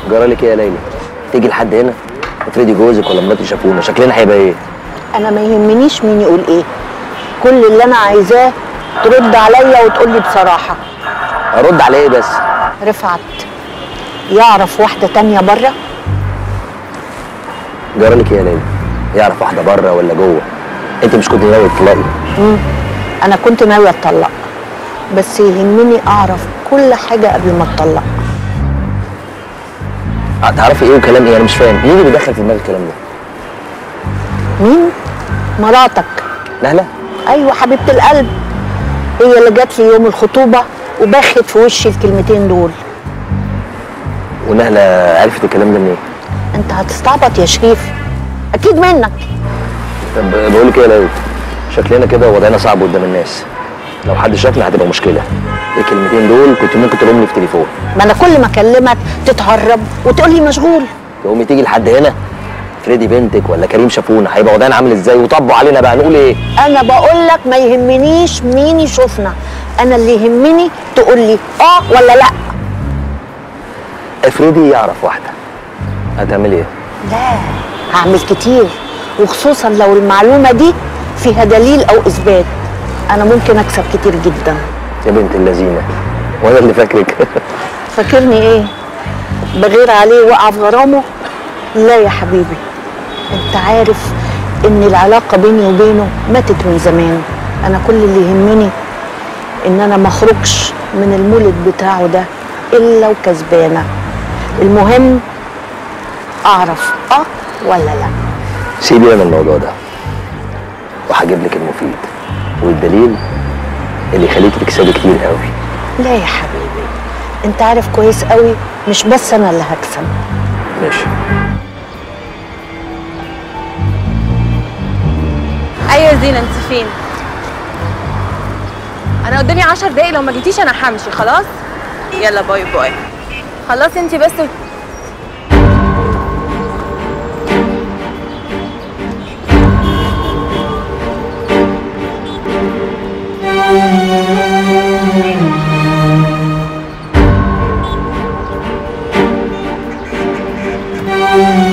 جرالك ايه يا ليلى تيجي لحد هنا افرضي جوزك ولا مراتي شافونا شكلنا هيبقى ايه انا ما يهمنيش مين يقول ايه كل اللي انا عايزاه ترد عليا وتقول لي بصراحه ارد على ايه بس رفعت يعرف واحده تانية بره جرالك ايه يا ليلى يعرف واحده بره ولا جوه انت مش كنت ناوي تطلقي انا كنت ناويه اتطلق بس يهمني اعرف كل حاجه قبل ما اتطلق تعرفي ايه وكلام ايه انا مش فاهم مين اللي بيدخل في دماغ الكلام ده مين مراتك نهله ايوه حبيبه القلب هي اللي جت لي يوم الخطوبه وبخت في وشي الكلمتين دول ونهله عرفت الكلام ده منين انت هتستعبط يا شريف اكيد منك طب بقول لك ايه يا ليلى شكلنا كده وضعنا صعب قدام الناس لو حد شافنا هتبقى مشكله الكلمتين دول كنت ممكن تقولهم لي في تليفون ما انا كل ما اكلمك تتهرب وتقول لي مشغول تقومي تيجي لحد هنا فريدي بنتك ولا كريم شافونا هيبقى وضعنا عامل ازاي وطبوا علينا بقى نقول ايه انا بقول لك ما يهمنيش مين يشوفنا انا اللي يهمني تقول لي اه ولا لا افرضي يعرف واحده هتعملي ايه لا هعمل كتير وخصوصا لو المعلومه دي فيها دليل او اثبات انا ممكن اكسب كتير جدا يا بنت اللذينه وانا اللي فاكرك فاكرني ايه بغير عليه وقع في غرامه لا يا حبيبي انت عارف ان العلاقه بيني وبينه ماتت من زمان انا كل اللي يهمني ان انا ما اخرجش من المولد بتاعه ده الا وكسبانه المهم اعرف اه ولا لا سيبي من الموضوع ده وهجيب لك المفيد والدليل اللي يخليكي تكسبي كتير قوي لا يا حبيبي انت عارف كويس قوي مش بس انا اللي هكسب ماشي ايوه يا زينه انت فين انا قدامي عشر دقايق لو ما جيتيش انا همشي خلاص يلا باي باي خلاص انت بس Thank you.